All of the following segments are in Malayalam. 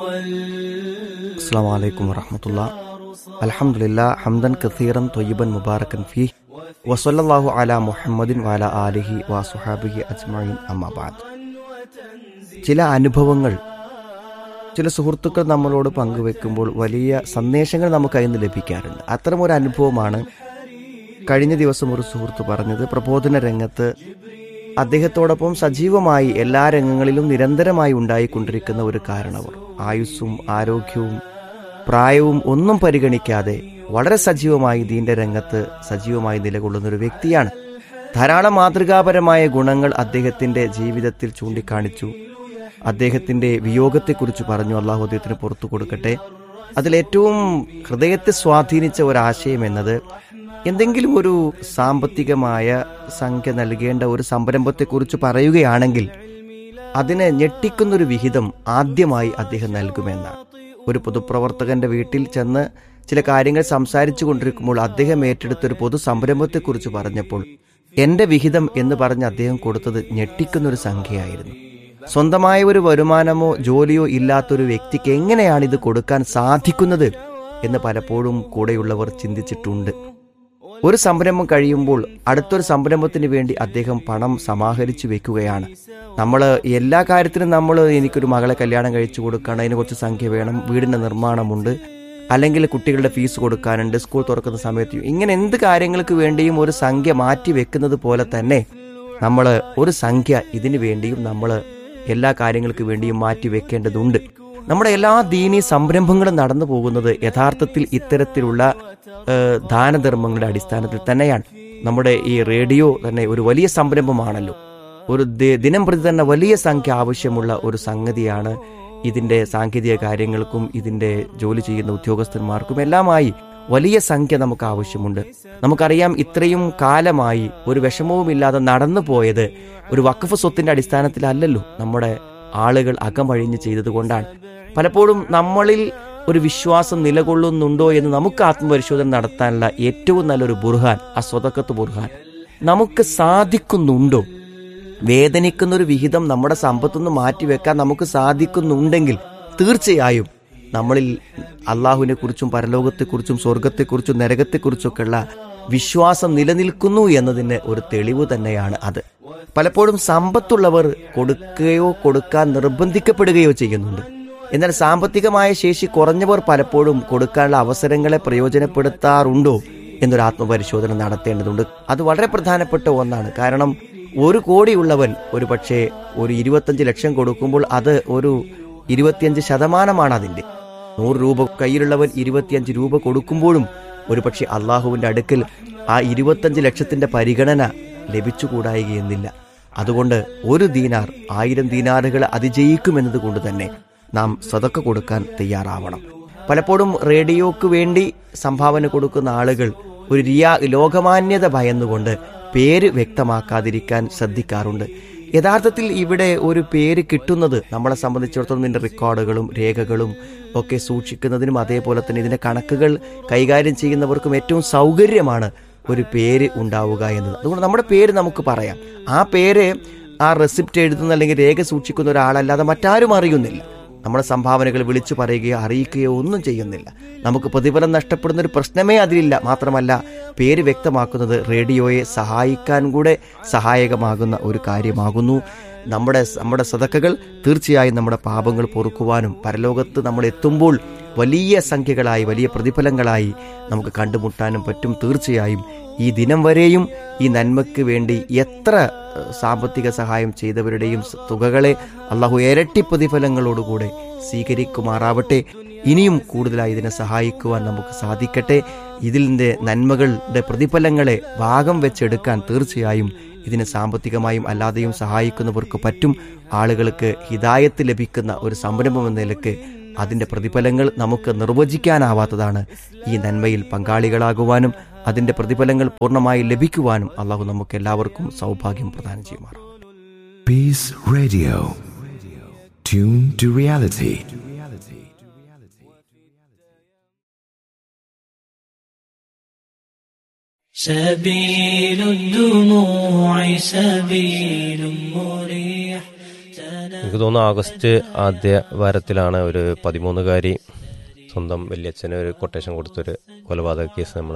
السلام عليكم ورحمة الله الحمد لله حمدا كثيرا طيبا مباركا فيه وصلى الله على محمد وعلى آله وصحابه أجمعين أما بعد ചില അനുഭവങ്ങൾ ചില സുഹൃത്തുക്കൾ നമ്മളോട് പങ്കുവെക്കുമ്പോൾ വലിയ സന്ദേശങ്ങൾ നമുക്ക് അതിൽ നിന്ന് ലഭിക്കാറുണ്ട് അത്തരമൊരു അനുഭവമാണ് കഴിഞ്ഞ ദിവസം ഒരു സുഹൃത്ത് പറഞ്ഞത് പ്രബോധന രംഗത്ത് അദ്ദേഹത്തോടൊപ്പം സജീവമായി എല്ലാ രംഗങ്ങളിലും നിരന്തരമായി ഉണ്ടായിക്കൊണ്ടിരിക്കുന്ന ഒരു കാരണവർ ആയുസ്സും ആരോഗ്യവും പ്രായവും ഒന്നും പരിഗണിക്കാതെ വളരെ സജീവമായി ദീന്റെ രംഗത്ത് സജീവമായി നിലകൊള്ളുന്ന ഒരു വ്യക്തിയാണ് ധാരാളം മാതൃകാപരമായ ഗുണങ്ങൾ അദ്ദേഹത്തിന്റെ ജീവിതത്തിൽ ചൂണ്ടിക്കാണിച്ചു അദ്ദേഹത്തിന്റെ വിയോഗത്തെക്കുറിച്ച് പറഞ്ഞു അള്ളാഹു അദ്ദേഹത്തിന് പുറത്തു കൊടുക്കട്ടെ അതിലേറ്റവും ഹൃദയത്തെ സ്വാധീനിച്ച ഒരാശയം എന്നത് എന്തെങ്കിലും ഒരു സാമ്പത്തികമായ സംഖ്യ നൽകേണ്ട ഒരു സംരംഭത്തെക്കുറിച്ച് പറയുകയാണെങ്കിൽ അതിനെ ഞെട്ടിക്കുന്നൊരു വിഹിതം ആദ്യമായി അദ്ദേഹം നൽകുമെന്നാണ് ഒരു പൊതുപ്രവർത്തകന്റെ വീട്ടിൽ ചെന്ന് ചില കാര്യങ്ങൾ സംസാരിച്ചു കൊണ്ടിരിക്കുമ്പോൾ അദ്ദേഹം ഏറ്റെടുത്ത ഒരു പൊതു സംരംഭത്തെക്കുറിച്ച് പറഞ്ഞപ്പോൾ എന്റെ വിഹിതം എന്ന് പറഞ്ഞ് അദ്ദേഹം കൊടുത്തത് ഞെട്ടിക്കുന്നൊരു സംഖ്യയായിരുന്നു സ്വന്തമായ ഒരു വരുമാനമോ ജോലിയോ ഇല്ലാത്തൊരു വ്യക്തിക്ക് എങ്ങനെയാണ് ഇത് കൊടുക്കാൻ സാധിക്കുന്നത് എന്ന് പലപ്പോഴും കൂടെയുള്ളവർ ചിന്തിച്ചിട്ടുണ്ട് ഒരു സംരംഭം കഴിയുമ്പോൾ അടുത്തൊരു സംരംഭത്തിന് വേണ്ടി അദ്ദേഹം പണം സമാഹരിച്ചു വെക്കുകയാണ് നമ്മൾ എല്ലാ കാര്യത്തിനും നമ്മൾ എനിക്കൊരു മകളെ കല്യാണം കഴിച്ചു കൊടുക്കണം അതിന് കുറച്ച് സംഖ്യ വേണം വീടിന്റെ നിർമ്മാണമുണ്ട് അല്ലെങ്കിൽ കുട്ടികളുടെ ഫീസ് കൊടുക്കാനുണ്ട് സ്കൂൾ തുറക്കുന്ന സമയത്ത് ഇങ്ങനെ എന്ത് കാര്യങ്ങൾക്ക് വേണ്ടിയും ഒരു സംഖ്യ മാറ്റി വെക്കുന്നത് പോലെ തന്നെ നമ്മൾ ഒരു സംഖ്യ ഇതിനു വേണ്ടിയും നമ്മൾ എല്ലാ കാര്യങ്ങൾക്ക് വേണ്ടിയും മാറ്റി വെക്കേണ്ടതുണ്ട് നമ്മുടെ എല്ലാ ദീനീ സംരംഭങ്ങളും നടന്നു പോകുന്നത് യഥാർത്ഥത്തിൽ ഇത്തരത്തിലുള്ള ഏഹ്, ദാനധർമ്മങ്ങളുടെ അടിസ്ഥാനത്തിൽ തന്നെയാണ് നമ്മുടെ ഈ റേഡിയോ തന്നെ ഒരു വലിയ സംരംഭമാണല്ലോ ഒരു ദി- ദിനം പ്രതി തന്നെ വലിയ സംഖ്യ ആവശ്യമുള്ള ഒരു സംഗതിയാണ് ഇതിന്റെ സാങ്കേതിക കാര്യങ്ങൾക്കും ഇതിന്റെ ജോലി ചെയ്യുന്ന ഉദ്യോഗസ്ഥന്മാർക്കും എല്ലാമായി വലിയ സംഖ്യ നമുക്ക് ആവശ്യമുണ്ട് നമുക്കറിയാം ഇത്രയും കാലമായി ഒരു വിഷമവുമില്ലാതെ നടന്നു പോയത് ഒരു വഖഫ് സ്വത്തിന്റെ അടിസ്ഥാനത്തിലല്ലല്ലോ നമ്മുടെ ആളുകൾ അകമഴിഞ്ഞ് ചെയ്തതുകൊണ്ടാണ് പലപ്പോഴും നമ്മളിൽ ഒരു വിശ്വാസം നിലകൊള്ളുന്നുണ്ടോ എന്ന് നമുക്ക് ആത്മപരിശോധന നടത്താനുള്ള ഏറ്റവും നല്ലൊരു ബുർഹാൻ ആ സ്വതക്കത്ത് ബുർഹാൻ നമുക്ക് സാധിക്കുന്നുണ്ടോ വേദനിക്കുന്ന ഒരു വിഹിതം നമ്മുടെ സമ്പത്തുനിന്ന് മാറ്റിവെക്കാൻ നമുക്ക് സാധിക്കുന്നുണ്ടെങ്കിൽ തീർച്ചയായും നമ്മളിൽ അള്ളാഹുവിനെ കുറിച്ചും പരലോകത്തെക്കുറിച്ചും സ്വർഗത്തെക്കുറിച്ചും നരകത്തെക്കുറിച്ചൊക്കെയുള്ള വിശ്വാസം നിലനിൽക്കുന്നു എന്നതിന് ഒരു തെളിവ് തന്നെയാണ് അത് പലപ്പോഴും സമ്പത്തുള്ളവർ കൊടുക്കുകയോ കൊടുക്കാൻ നിർബന്ധിക്കപ്പെടുകയോ ചെയ്യുന്നുണ്ട് എന്നാൽ സാമ്പത്തികമായ ശേഷി കുറഞ്ഞവർ പലപ്പോഴും കൊടുക്കാനുള്ള അവസരങ്ങളെ പ്രയോജനപ്പെടുത്താറുണ്ടോ എന്നൊരു ആത്മപരിശോധന നടത്തേണ്ടതുണ്ട് അത് വളരെ പ്രധാനപ്പെട്ട ഒന്നാണ് കാരണം ഒരു കോടിയുള്ളവൻ ഒരു പക്ഷേ ഒരു ഇരുപത്തഞ്ച് ലക്ഷം കൊടുക്കുമ്പോൾ അത് ഒരു ഇരുപത്തിയഞ്ച് ശതമാനമാണ് അതിന്റെ നൂറ് രൂപ കയ്യിലുള്ളവൻ ഇരുപത്തിയഞ്ച് രൂപ കൊടുക്കുമ്പോഴും ഒരുപക്ഷെ അള്ളാഹുവിന്റെ അടുക്കൽ ആ ഇരുപത്തഞ്ച് ലക്ഷത്തിന്റെ പരിഗണന ലഭിച്ചുകൂടായികയെന്നില്ല അതുകൊണ്ട് ഒരു ദീനാർ ആയിരം ദീനാറുകൾ അതിജയിക്കുമെന്നത് കൊണ്ട് തന്നെ നാം സതക്ക കൊടുക്കാൻ തയ്യാറാവണം പലപ്പോഴും റേഡിയോക്ക് വേണ്ടി സംഭാവന കൊടുക്കുന്ന ആളുകൾ ഒരു റിയാ ലോകമാന്യത ഭയന്നുകൊണ്ട് പേര് വ്യക്തമാക്കാതിരിക്കാൻ ശ്രദ്ധിക്കാറുണ്ട് യഥാർത്ഥത്തിൽ ഇവിടെ ഒരു പേര് കിട്ടുന്നത് നമ്മളെ സംബന്ധിച്ചിടത്തോളം ഇതിന്റെ റെക്കോർഡുകളും രേഖകളും ഒക്കെ സൂക്ഷിക്കുന്നതിനും അതേപോലെ തന്നെ ഇതിന്റെ കണക്കുകൾ കൈകാര്യം ചെയ്യുന്നവർക്കും ഏറ്റവും സൗകര്യമാണ് ഒരു പേര് ഉണ്ടാവുക എന്നത് അതുകൊണ്ട് നമ്മുടെ പേര് നമുക്ക് പറയാം ആ പേര് ആ റെസിപ്റ്റ് എഴുതുന്ന അല്ലെങ്കിൽ രേഖ സൂക്ഷിക്കുന്ന ഒരാളല്ലാതെ മറ്റാരും അറിയുന്നില്ല നമ്മുടെ സംഭാവനകൾ വിളിച്ചു പറയുകയോ അറിയിക്കുകയോ ഒന്നും ചെയ്യുന്നില്ല നമുക്ക് പ്രതിഫലം നഷ്ടപ്പെടുന്ന ഒരു പ്രശ്നമേ അതിലില്ല മാത്രമല്ല പേര് വ്യക്തമാക്കുന്നത് റേഡിയോയെ സഹായിക്കാൻ കൂടെ സഹായകമാകുന്ന ഒരു കാര്യമാകുന്നു നമ്മുടെ നമ്മുടെ സതക്കകൾ തീർച്ചയായും നമ്മുടെ പാപങ്ങൾ പൊറുക്കുവാനും പരലോകത്ത് നമ്മൾ എത്തുമ്പോൾ വലിയ സംഖ്യകളായി വലിയ പ്രതിഫലങ്ങളായി നമുക്ക് കണ്ടുമുട്ടാനും പറ്റും തീർച്ചയായും ഈ ദിനം വരെയും ഈ നന്മയ്ക്ക് വേണ്ടി എത്ര ഏഹ്, സാമ്പത്തിക സഹായം ചെയ്തവരുടെയും സ- തുകകളെ അള്ളാഹു ഇരട്ടി പ്രതിഫലങ്ങളോടുകൂടെ സ്വീകരിക്കുമാറാവട്ടെ ഇനിയും കൂടുതലായി ഇതിനെ സഹായിക്കുവാൻ നമുക്ക് സാധിക്കട്ടെ ഇതിൻ്റെ നന്മകളുടെ പ്രതിഫലങ്ങളെ ഭാഗം വെച്ചെടുക്കാൻ തീർച്ചയായും ഇതിനെ സാമ്പത്തികമായും അല്ലാതെയും സഹായിക്കുന്നവർക്ക് പറ്റും ആളുകൾക്ക് ഹിതായത്ത് ലഭിക്കുന്ന ഒരു സംരംഭം എന്ന നിലക്ക് അതിന്റെ പ്രതിഫലങ്ങൾ നമുക്ക് നിർവചിക്കാനാവാത്തതാണ് ഈ നന്മയിൽ പങ്കാളികളാകുവാനും അതിന്റെ പ്രതിഫലങ്ങൾ പൂർണ്ണമായി ലഭിക്കുവാനും അള്ളാഹു നമുക്ക് എല്ലാവർക്കും സൗഭാഗ്യം പ്രദാനം ചെയ്യുമാറാം Peace Radio. Tune to reality. سبيل الدموع سبيل مريح എനിക്ക് തോന്നുന്നു ആഗസ്റ്റ് ആദ്യ വാരത്തിലാണ് ഒരു പതിമൂന്നുകാരി സ്വന്തം വല്യച്ഛന് ഒരു കൊട്ടേഷൻ കൊടുത്തൊരു കൊലപാതക കേസ് നമ്മൾ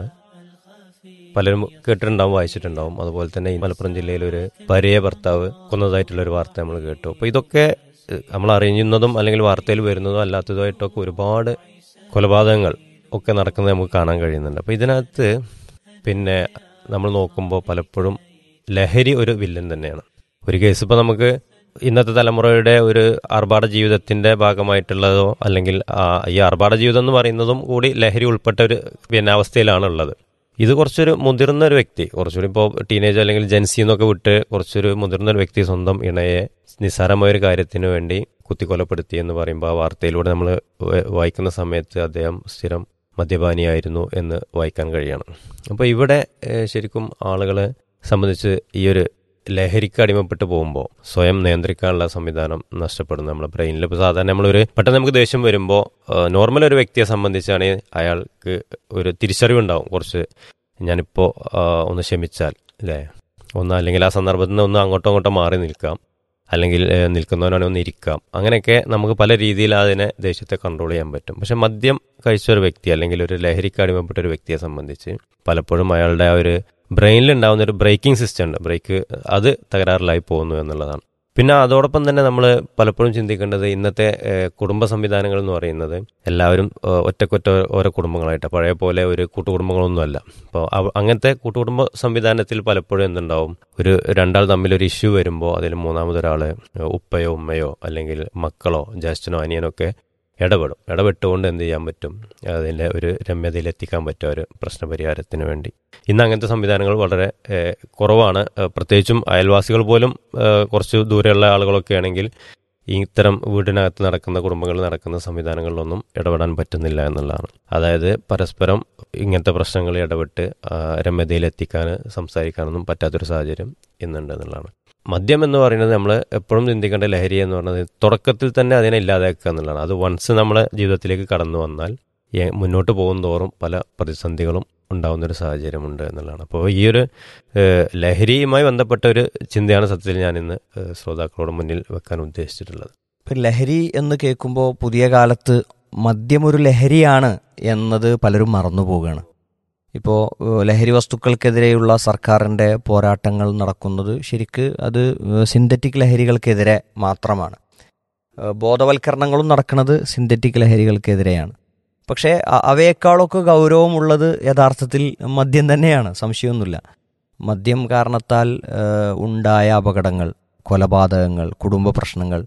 പലരും കേട്ടിട്ടുണ്ടാവും വായിച്ചിട്ടുണ്ടാവും അതുപോലെ തന്നെ ഈ മലപ്പുറം ജില്ലയിൽ ഒരു ഭാര്യയെ ഭർത്താവ് കൊന്നതായിട്ടുള്ള ഒരു വാർത്ത നമ്മൾ കേട്ടു അപ്പോൾ ഇതൊക്കെ ഏഹ്, നമ്മൾ അറിയുന്നതും അല്ലെങ്കിൽ വാർത്തയിൽ വരുന്നതും അല്ലാത്തതുമായിട്ടൊക്കെ ഒരുപാട് കൊലപാതകങ്ങൾ ഒക്കെ നടക്കുന്നത് നമുക്ക് കാണാൻ കഴിയുന്നുണ്ട് അപ്പോൾ ഇതിനകത്ത് പിന്നെ നമ്മൾ നോക്കുമ്പോൾ പലപ്പോഴും ലഹരി ഒരു വില്ലൻ തന്നെയാണ് ഒരു കേസ് ഇപ്പോൾ നമുക്ക് ഇന്നത്തെ തലമുറയുടെ ഒരു ആർഭാട ജീവിതത്തിന്റെ ഭാഗമായിട്ടുള്ളതോ അല്ലെങ്കിൽ ആ, ഈ ആർഭാട ജീവിതം എന്ന് പറയുന്നതും കൂടി ലഹരി ഉൾപ്പെട്ട ഒരു പിന്നെ അവസ്ഥയിലാണ് ഉള്ളത് ഇത് കുറച്ചൊരു മുതിർന്ന ഒരു വ്യക്തി കുറച്ചുകൂടി ഇപ്പോൾ ടീനേജ് അല്ലെങ്കിൽ ജെൻസി എന്നൊക്കെ വിട്ട് കുറച്ചൊരു മുതിർന്ന ഒരു വ്യക്തി സ്വന്തം ഇണയെ നിസ്സാരമായ ഒരു കാര്യത്തിന് വേണ്ടി കുത്തിക്കൊലപ്പെടുത്തി എന്ന് പറയുമ്പോൾ ആ വാർത്തയിലൂടെ നമ്മൾ വായിക്കുന്ന സമയത്ത് അദ്ദേഹം സ്ഥിരം മദ്യപാനിയായിരുന്നു എന്ന് വായിക്കാൻ കഴിയണം അപ്പോൾ ഇവിടെ ഏഹ്, ശരിക്കും ആളുകളെ സംബന്ധിച്ച് ഈ ഒരു ലഹരിക്ക് അടിമപ്പെട്ട് പോകുമ്പോൾ സ്വയം നിയന്ത്രിക്കാനുള്ള സംവിധാനം നഷ്ടപ്പെടുന്നു നമ്മുടെ ബ്രെയിനിൽ ഇപ്പോൾ സാധാരണ നമ്മളൊരു പെട്ടെന്ന് നമുക്ക് ദേഷ്യം വരുമ്പോൾ നോർമൽ ഒരു വ്യക്തിയെ സംബന്ധിച്ചാണെങ്കിൽ അയാൾക്ക് ഒരു തിരിച്ചറിവുണ്ടാവും കുറച്ച് ഞാനിപ്പോൾ ഒന്ന് ക്ഷമിച്ചാൽ അല്ലേ ഒന്ന് അല്ലെങ്കിൽ ആ സന്ദർഭത്തിൽ നിന്ന് ഒന്ന് അങ്ങോട്ടോ അങ്ങോട്ടോ മാറി നിൽക്കാം അല്ലെങ്കിൽ ഏഹ്, നിൽക്കുന്നവനാണെങ്കിൽ ഒന്ന് ഇരിക്കാം അങ്ങനെയൊക്കെ നമുക്ക് പല രീതിയിൽ അതിനെ ദേഷ്യത്തെ കൺട്രോൾ ചെയ്യാൻ പറ്റും പക്ഷെ മദ്യം കഴിച്ച ഒരു വ്യക്തി അല്ലെങ്കിൽ ഒരു ലഹരിക്ക് അടിമപ്പെട്ട ഒരു വ്യക്തിയെ സംബന്ധിച്ച് പലപ്പോഴും അയാളുടെ ആ ഒരു ബ്രെയിനിൽ ഉണ്ടാകുന്ന ഒരു ബ്രേക്കിംഗ് സിസ്റ്റം ഉണ്ട് ബ്രേക്ക് അത് തകരാറിലായി പോകുന്നു എന്നുള്ളതാണ് പിന്നെ അതോടൊപ്പം തന്നെ നമ്മൾ പലപ്പോഴും ചിന്തിക്കേണ്ടത് ഇന്നത്തെ ഏഹ്, കുടുംബ സംവിധാനങ്ങൾ എന്ന് പറയുന്നത് എല്ലാവരും ഏഹ്, ഒറ്റക്കൊറ്റ ഓരോ കുടുംബങ്ങളായിട്ട് പഴയ പോലെ ഒരു കൂട്ടുകുടുംബങ്ങളൊന്നുമല്ല അപ്പോൾ അങ്ങനത്തെ കൂട്ടുകുടുംബ സംവിധാനത്തിൽ പലപ്പോഴും എന്തുണ്ടാവും ഒരു രണ്ടാൾ തമ്മിൽ ഒരു ഇഷ്യൂ വരുമ്പോൾ അതിൽ മൂന്നാമതൊരാൾ ഉപ്പയോ ഉമ്മയോ അല്ലെങ്കിൽ മക്കളോ ജ്യേഷ്ഠനോ അനിയനോ ഒക്കെ ഇടപെടും ഇടപെട്ടുകൊണ്ട് എന്ത് ചെയ്യാൻ പറ്റും അതിൻ്റെ ഒരു രമ്യതയിൽ എത്തിക്കാൻ പറ്റും ആ ഒരു പ്രശ്നപരിഹാരത്തിന് വേണ്ടി ഇന്ന് അങ്ങനത്തെ സംവിധാനങ്ങൾ വളരെ ഏഹ്, കുറവാണ് ഏഹ്, പ്രത്യേകിച്ചും അയൽവാസികൾ പോലും ഏഹ്, കുറച്ച് ദൂരെയുള്ള ആളുകളൊക്കെ ആണെങ്കിൽ ഈ ഇത്തരം വീടിനകത്ത് നടക്കുന്ന കുടുംബങ്ങളിൽ നടക്കുന്ന സംവിധാനങ്ങളിലൊന്നും ഇടപെടാൻ പറ്റുന്നില്ല എന്നുള്ളതാണ് അതായത് പരസ്പരം ഇങ്ങനത്തെ പ്രശ്നങ്ങളിൽ ഇടപെട്ട് ആ, രമ്യതയിൽ എത്തിക്കാൻ സംസാരിക്കാനൊന്നും പറ്റാത്തൊരു സാഹചര്യം ഇന്നുണ്ട് എന്നുള്ളതാണ് മദ്യം എന്ന് പറയുന്നത് നമ്മൾ എപ്പോഴും ചിന്തിക്കേണ്ട ലഹരി എന്ന് പറയുന്നത് തുടക്കത്തിൽ തന്നെ അതിനെ ഇല്ലാതാക്കുക എന്നുള്ളതാണ് അത് വൺസ് നമ്മളെ ജീവിതത്തിലേക്ക് കടന്നു വന്നാൽ ഏ- മുന്നോട്ട് പോകും തോറും പല പ്രതിസന്ധികളും ഉണ്ടാകുന്ന ഒരു സാഹചര്യമുണ്ട് എന്നുള്ളതാണ് അപ്പോൾ ഈ ഒരു ഏഹ്, ലഹരിയുമായി ബന്ധപ്പെട്ട ഒരു ചിന്തയാണ് സത്യത്തിൽ ഞാൻ ഇന്ന് ഏഹ്, ശ്രോതാക്കളോട് മുന്നിൽ വെക്കാൻ ഉദ്ദേശിച്ചിട്ടുള്ളത് ഇപ്പം ലഹരി എന്ന് കേൾക്കുമ്പോൾ പുതിയ കാലത്ത് മദ്യം ഒരു ലഹരിയാണ് എന്നത് പലരും മറന്നു പോവുകയാണ് ഇപ്പോൾ ലഹരി വസ്തുക്കൾക്കെതിരെയുള്ള സർക്കാരിൻ്റെ പോരാട്ടങ്ങൾ നടക്കുന്നത് ശരിക്ക് അത് സിന്തറ്റിക് ലഹരികൾക്കെതിരെ മാത്രമാണ് ഏഹ് ബോധവൽക്കരണങ്ങളും നടക്കുന്നത് സിന്തറ്റിക് ലഹരികൾക്കെതിരെയാണ് പക്ഷേ അ- അവയേക്കാളൊക്കെ ഗൗരവമുള്ളത് യഥാർത്ഥത്തിൽ മദ്യം തന്നെയാണ് സംശയമൊന്നുമില്ല മദ്യം കാരണത്താൽ ഏഹ് ഉണ്ടായ അപകടങ്ങൾ കൊലപാതകങ്ങൾ കുടുംബ പ്രശ്നങ്ങൾ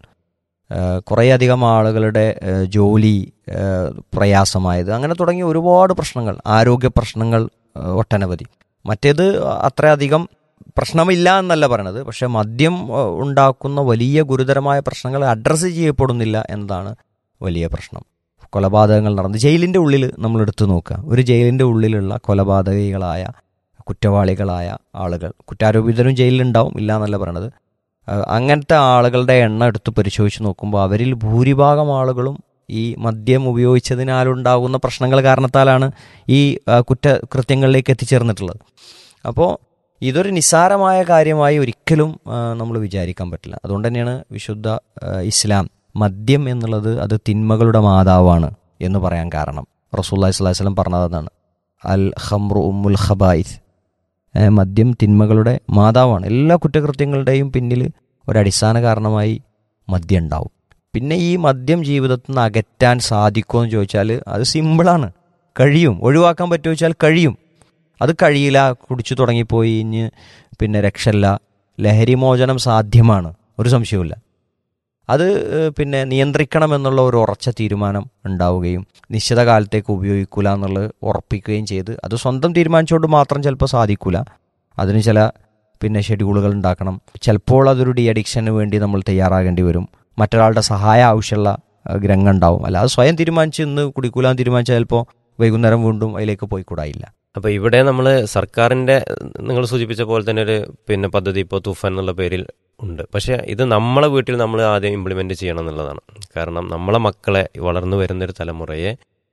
ഏഹ് കുറേയധികം ആളുകളുടെ ഏഹ് ജോലി ഏഹ് പ്രയാസമായത് അങ്ങനെ തുടങ്ങിയ ഒരുപാട് പ്രശ്നങ്ങൾ ആരോഗ്യ പ്രശ്നങ്ങൾ ഏഹ് ഒട്ടനവധി മറ്റേത് അത്രയധികം പ്രശ്നമില്ല എന്നല്ല പറയണത് പക്ഷെ മദ്യം ഏഹ് ഉണ്ടാക്കുന്ന വലിയ ഗുരുതരമായ പ്രശ്നങ്ങൾ അഡ്രസ്സ് ചെയ്യപ്പെടുന്നില്ല എന്നതാണ് വലിയ പ്രശ്നം കൊലപാതകങ്ങൾ നടന്ന് ജയിലിൻ്റെ ഉള്ളിൽ നമ്മൾ എടുത്തു നോക്കുക ഒരു ജയിലിൻ്റെ ഉള്ളിലുള്ള കൊലപാതകികളായ കുറ്റവാളികളായ ആളുകൾ കുറ്റാരോപിതരും ജയിലിലുണ്ടാവും ഇല്ല എന്നല്ല പറയണത് അഹ് അങ്ങനത്തെ ആളുകളുടെ എണ്ണം എടുത്ത് പരിശോധിച്ച് നോക്കുമ്പോൾ അവരിൽ ഭൂരിഭാഗം ആളുകളും ഈ മദ്യം ഉപയോഗിച്ചതിനാലുണ്ടാകുന്ന പ്രശ്നങ്ങൾ കാരണത്താലാണ് ഈ അഹ് കുറ്റകൃത്യങ്ങളിലേക്ക് എത്തിച്ചേർന്നിട്ടുള്ളത് അപ്പോൾ ഇതൊരു നിസ്സാരമായ കാര്യമായി ഒരിക്കലും നമ്മൾ വിചാരിക്കാൻ പറ്റില്ല അതുകൊണ്ട് തന്നെയാണ് വിശുദ്ധ അഹ് ഇസ്ലാം മദ്യം എന്നുള്ളത് അത് തിന്മകളുടെ മാതാവാണ് എന്ന് പറയാൻ കാരണം റസൂല്ലാ സ്വലാഹി വസ്ലം പറഞ്ഞതാണ് അൽ ഹംറു ഉമ്മുൽ ഖബായിസ് ഏഹ് മദ്യം തിന്മകളുടെ മാതാവാണ് എല്ലാ കുറ്റകൃത്യങ്ങളുടെയും പിന്നിൽ ഒരടിസ്ഥാന കാരണമായി മദ്യം ഉണ്ടാവും പിന്നെ ഈ മദ്യം ജീവിതത്തിൽ നിന്ന് അകറ്റാൻ സാധിക്കുമോ എന്ന് ചോദിച്ചാൽ അത് സിമ്പിളാണ് കഴിയും ഒഴിവാക്കാൻ പറ്റുമോ ചോദിച്ചാൽ കഴിയും അത് കഴിയില്ല കുടിച്ചു തുടങ്ങിപ്പോയി ഇഞ്ഞ് പിന്നെ രക്ഷല്ല ലഹരിമോചനം സാധ്യമാണ് ഒരു സംശയവുമില്ല അത് ഏഹ്, പിന്നെ നിയന്ത്രിക്കണം എന്നുള്ള ഒരു ഉറച്ച തീരുമാനം ഉണ്ടാവുകയും നിശ്ചിത കാലത്തേക്ക് ഉപയോഗിക്കൂല എന്നുള്ളത് ഉറപ്പിക്കുകയും ചെയ്ത് അത് സ്വന്തം തീരുമാനിച്ചുകൊണ്ട് മാത്രം ചിലപ്പോൾ സാധിക്കൂല അതിന് ചില പിന്നെ ഷെഡ്യൂളുകൾ ഉണ്ടാക്കണം ചിലപ്പോൾ അതൊരു ഡി അഡിക്ഷന് വേണ്ടി നമ്മൾ തയ്യാറാകേണ്ടി വരും മറ്റൊരാളുടെ സഹായം ആവശ്യമുള്ള ഏഹ്, രംഗം ഉണ്ടാവും അല്ലാതെ സ്വയം തീരുമാനിച്ച് ഇന്ന് കുടിക്കൂലാന്ന് തീരുമാനിച്ചാൽ ചിലപ്പോൾ വൈകുന്നേരം വീണ്ടും അതിലേക്ക് പോയിക്കൂടായില്ല അപ്പോൾ ഇവിടെ നമ്മൾ സർക്കാരിൻ്റെ നിങ്ങൾ സൂചിപ്പിച്ച പോലെ തന്നെ ഒരു പിന്നെ പദ്ധതി ഇപ്പോൾ തൂഫാൻ എന്നുള്ള പേരിൽ ഉണ്ട് പക്ഷേ ഇത് നമ്മളെ വീട്ടിൽ നമ്മൾ ആദ്യം ഇംപ്ലിമെൻ്റ് ചെയ്യണം എന്നുള്ളതാണ് കാരണം നമ്മളെ മക്കളെ വളർന്നു വരുന്നൊരു തലമുറയെ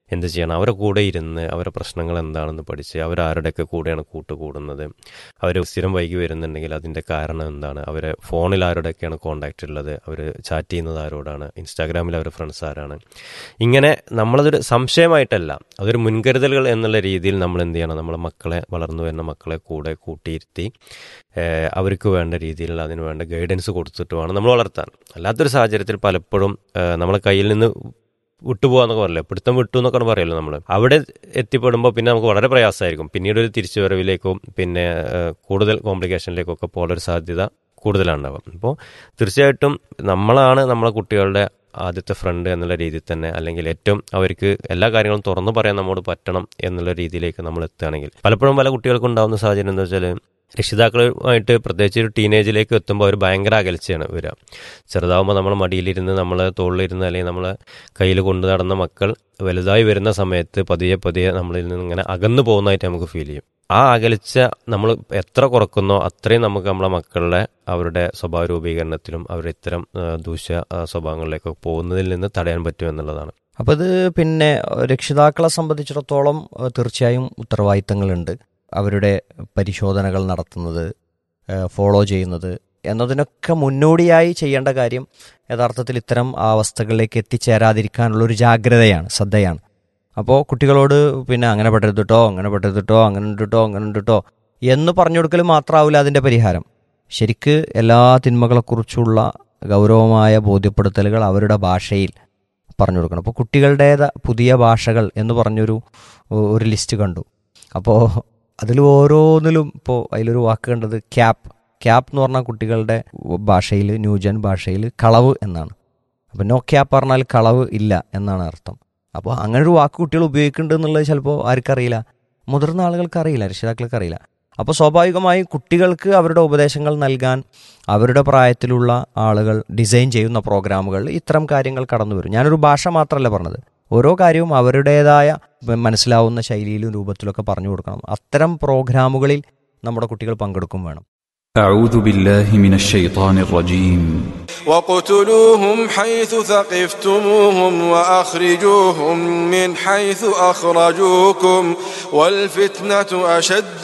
എന്ത് ചെയ്യണം അവരുടെ കൂടെ ഇരുന്ന് അവരുടെ പ്രശ്നങ്ങൾ എന്താണെന്ന് പഠിച്ച് അവരാരുടെയൊക്കെ കൂടെയാണ് കൂട്ടുകൂടുന്നത് അവർ സ്ഥിരം വൈകി വരുന്നുണ്ടെങ്കിൽ അതിൻ്റെ കാരണം എന്താണ് അവരെ ഫോണിൽ ആരുടെയൊക്കെയാണ് കോണ്ടാക്റ്റ് ഉള്ളത് അവർ ചാറ്റ് ചെയ്യുന്നത് ആരോടാണ് ഇൻസ്റ്റാഗ്രാമിൽ അവരുടെ ഫ്രണ്ട്സ് ആരാണ് ഇങ്ങനെ നമ്മളതൊരു സംശയമായിട്ടല്ല അതൊരു മുൻകരുതലുകൾ എന്നുള്ള രീതിയിൽ നമ്മൾ എന്ത് ചെയ്യണം നമ്മളെ മക്കളെ വളർന്നു വരുന്ന മക്കളെ കൂടെ കൂട്ടിയിരുത്തി ഏഹ് അവർക്ക് വേണ്ട രീതിയിൽ അതിന് വേണ്ട ഗൈഡൻസ് കൊടുത്തിട്ട് വേണം നമ്മൾ വളർത്താൻ അല്ലാത്തൊരു സാഹചര്യത്തിൽ പലപ്പോഴും ഏഹ് നമ്മളെ കയ്യിൽ നിന്ന് വിട്ടുപോകാന്നൊക്കെ പറയില്ലേ പിടുത്തം വിട്ടു എന്നൊക്കെ പറയുമല്ലോ നമ്മൾ അവിടെ എത്തിപ്പെടുമ്പോൾ പിന്നെ നമുക്ക് വളരെ പ്രയാസമായിരിക്കും പിന്നീട് ഒരു തിരിച്ചുവരവിലേക്കും പിന്നെ ഏഹ് കൂടുതൽ കോംപ്ലിക്കേഷനിലേക്കൊക്കെ പോകാനൊരു സാധ്യത കൂടുതലാണ് ഉണ്ടാവുക അപ്പോൾ തീർച്ചയായിട്ടും നമ്മളാണ് നമ്മളെ കുട്ടികളുടെ ആദ്യത്തെ ഫ്രണ്ട് എന്നുള്ള രീതിയിൽ തന്നെ അല്ലെങ്കിൽ ഏറ്റവും അവർക്ക് എല്ലാ കാര്യങ്ങളും തുറന്നു പറയാൻ നമ്മോട് പറ്റണം എന്നുള്ള രീതിയിലേക്ക് നമ്മൾ എത്തുകയാണെങ്കിൽ പലപ്പോഴും പല കുട്ടികൾക്കും ഉണ്ടാകുന്ന സാഹചര്യം എന്താ വെച്ചാൽ രക്ഷിതാക്കളുമായിട്ട് പ്രത്യേകിച്ച് ഒരു ടീനേജിലേക്ക് എത്തുമ്പോൾ അവർ ഭയങ്കര അകൽച്ചയാണ് വരിക ചെറുതാവുമ്പോൾ നമ്മൾ മടിയിലിരുന്ന് നമ്മൾ തോളിലിരുന്ന് അല്ലെങ്കിൽ നമ്മൾ കയ്യിൽ കൊണ്ടു നടന്ന മക്കൾ വലുതായി വരുന്ന സമയത്ത് പതിയെ പതിയെ നമ്മളിൽ നിന്ന് ഇങ്ങനെ അകന്നു പോകുന്നതായിട്ട് നമുക്ക് ഫീൽ ചെയ്യും ആ അകൽച്ച നമ്മൾ എത്ര കുറക്കുന്നോ അത്രയും നമുക്ക് നമ്മളെ മക്കളുടെ അവരുടെ സ്വഭാവ രൂപീകരണത്തിലും അവരുടെ ഇത്തരം ആ, ദൂഷ്യ ആ, സ്വഭാവങ്ങളിലേക്കൊക്കെ പോകുന്നതിൽ നിന്ന് തടയാൻ പറ്റും എന്നുള്ളതാണ് അപ്പോൾ ഇത് പിന്നെ രക്ഷിതാക്കളെ സംബന്ധിച്ചിടത്തോളം ഏഹ്, തീർച്ചയായും ഉത്തരവാദിത്തങ്ങളുണ്ട് അവരുടെ പരിശോധനകൾ നടത്തുന്നത് ഏഹ്, ഫോളോ ചെയ്യുന്നത് എന്നതിനൊക്കെ മുന്നോടിയായി ചെയ്യേണ്ട കാര്യം യഥാർത്ഥത്തിൽ ഇത്തരം അവസ്ഥകളിലേക്ക് എത്തിച്ചേരാതിരിക്കാനുള്ള ഒരു ജാഗ്രതയാണ് ശ്രദ്ധയാണ് അപ്പോൾ കുട്ടികളോട് പിന്നെ അങ്ങനെ പെട്ടരുത് കേട്ടോ അങ്ങനെ പെട്ടരുത് കേട്ടോ അങ്ങനെ ഉണ്ട് കേട്ടോ അങ്ങനെ ഉണ്ട് കേട്ടോ എന്ന് പറഞ്ഞു കൊടുക്കൽ മാത്രമാവില്ല അതിൻ്റെ പരിഹാരം ശരിക്ക് എല്ലാ തിന്മകളെക്കുറിച്ചുള്ള ഗൗരവമായ ബോധ്യപ്പെടുത്തലുകൾ അവരുടെ ഭാഷയിൽ പറഞ്ഞു കൊടുക്കണം അപ്പോൾ കുട്ടികളുടേത പുതിയ ഭാഷകൾ എന്ന് പറഞ്ഞൊരു ഒരു ലിസ്റ്റ് കണ്ടു അപ്പോൾ അതിൽ ഓരോന്നിലും ഇപ്പോൾ അതിലൊരു വാക്ക് കണ്ടത് ക്യാപ്പ് ക്യാപ്പ് എന്ന് പറഞ്ഞാൽ കുട്ടികളുടെ ഭാഷയിൽ ന്യൂജൻ ഭാഷയിൽ കളവ് എന്നാണ് അപ്പോൾ നോ ക്യാപ്പ് പറഞ്ഞാൽ കളവ് ഇല്ല എന്നാണ് അർത്ഥം അപ്പോൾ അങ്ങനെ ഒരു വാക്ക് കുട്ടികൾ ഉപയോഗിക്കുന്നുണ്ട് എന്നുള്ളത് ചിലപ്പോൾ ആർക്കറിയില്ല മുതിർന്ന ആളുകൾക്ക് അറിയില്ല രക്ഷിതാക്കൾക്ക് അറിയില്ല അപ്പോൾ സ്വാഭാവികമായും കുട്ടികൾക്ക് അവരുടെ ഉപദേശങ്ങൾ നൽകാൻ അവരുടെ പ്രായത്തിലുള്ള ആളുകൾ ഡിസൈൻ ചെയ്യുന്ന പ്രോഗ്രാമുകൾ ഇത്തരം കാര്യങ്ങൾ കടന്നു വരും ഞാനൊരു ഭാഷ മാത്രമല്ല പറഞ്ഞത് ഓരോ കാര്യവും അവരുടേതായ മനസ്സിലാവുന്ന ശൈലിയിലും രൂപത്തിലൊക്കെ പറഞ്ഞു കൊടുക്കണം അത്തരം പ്രോഗ്രാമുകളിൽ നമ്മുടെ കുട്ടികൾ പങ്കെടുക്കും വേണം أعوذ بالله من الشيطان الرجيم واقتلوهم حيث ثقفتموهم واخرجوهم من حيث اخرجوكم والفتنه اشد